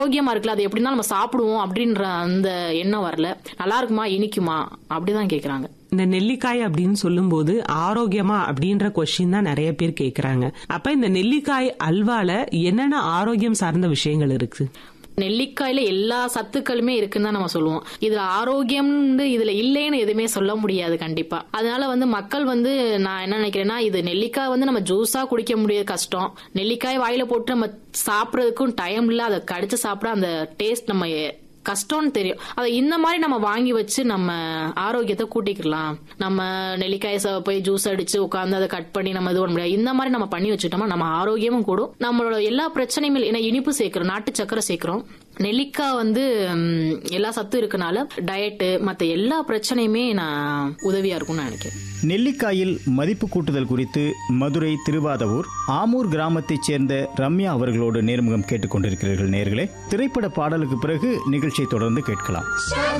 ஆரோக்கியமா இருக்குல்ல அது எப்படின்னா நம்ம சாப்பிடுவோம் அப்படின்ற அந்த எண்ணம் வரல நல்லா இருக்குமா இனிக்குமா அப்படிதான் கேக்குறாங்க இந்த நெல்லிக்காய் அப்படின்னு சொல்லும்போது ஆரோக்கியமா அப்படின்ற கொஸ்டின் தான் நிறைய பேர் கேக்குறாங்க அப்ப இந்த நெல்லிக்காய் அல்வால என்னென்ன ஆரோக்கியம் சார்ந்த விஷயங்கள் இருக்கு நெல்லிக்காயில எல்லா சத்துக்களுமே இருக்குன்னு தான் நம்ம சொல்லுவோம் இதுல ஆரோக்கியம் இதுல இல்லைன்னு எதுவுமே சொல்ல முடியாது கண்டிப்பா அதனால வந்து மக்கள் வந்து நான் என்ன நினைக்கிறேன்னா இது நெல்லிக்காய் வந்து நம்ம ஜூஸா குடிக்க முடியாது கஷ்டம் நெல்லிக்காய் வாயில போட்டு நம்ம சாப்பிடறதுக்கும் டைம் இல்ல அதை கடிச்சு சாப்பிட அந்த டேஸ்ட் நம்ம கஷ்டம்னு தெரியும் அதை இந்த மாதிரி நம்ம வாங்கி வச்சு நம்ம ஆரோக்கியத்தை கூட்டிக்கலாம் நம்ம நெல்லிக்காய் ச- போய் ஜூஸ் அடிச்சு உட்காந்து அதை கட் பண்ணி நம்ம இது பண்ண முடியாது இந்த மாதிரி நம்ம பண்ணி வச்சுட்டோமா நம்ம ஆரோக்கியமும் கூடும் நம்மளோட எல்லா பிரச்சனையும் இல்லை. ஏன்னா இனிப்பு சேர்க்கிறோம் நாட்டு சக்கரை சேர்க்கிறோம் நெல்லிக்காய் வந்து ம், எல்லா சத்தும் இருக்கனால டயட்டு மத்த எல்லா பிரச்சனையுமே நான் உதவியா இருக்கும்னு நினைக்கிறேன் நெல்லிக்காயில் மதிப்பு கூட்டுதல் குறித்து மதுரை திருவாதவூர் ஆமூர் கிராமத்தைச் சேர்ந்த ரம்யா அவர்களோடு நேர்முகம் கேட்டுக்கொண்டிருக்கிறீர்கள் நேர்களே திரைப்பட பாடலுக்கு பிறகு நிகழ்ச்சியை தொடர்ந்து கேட்கலாம்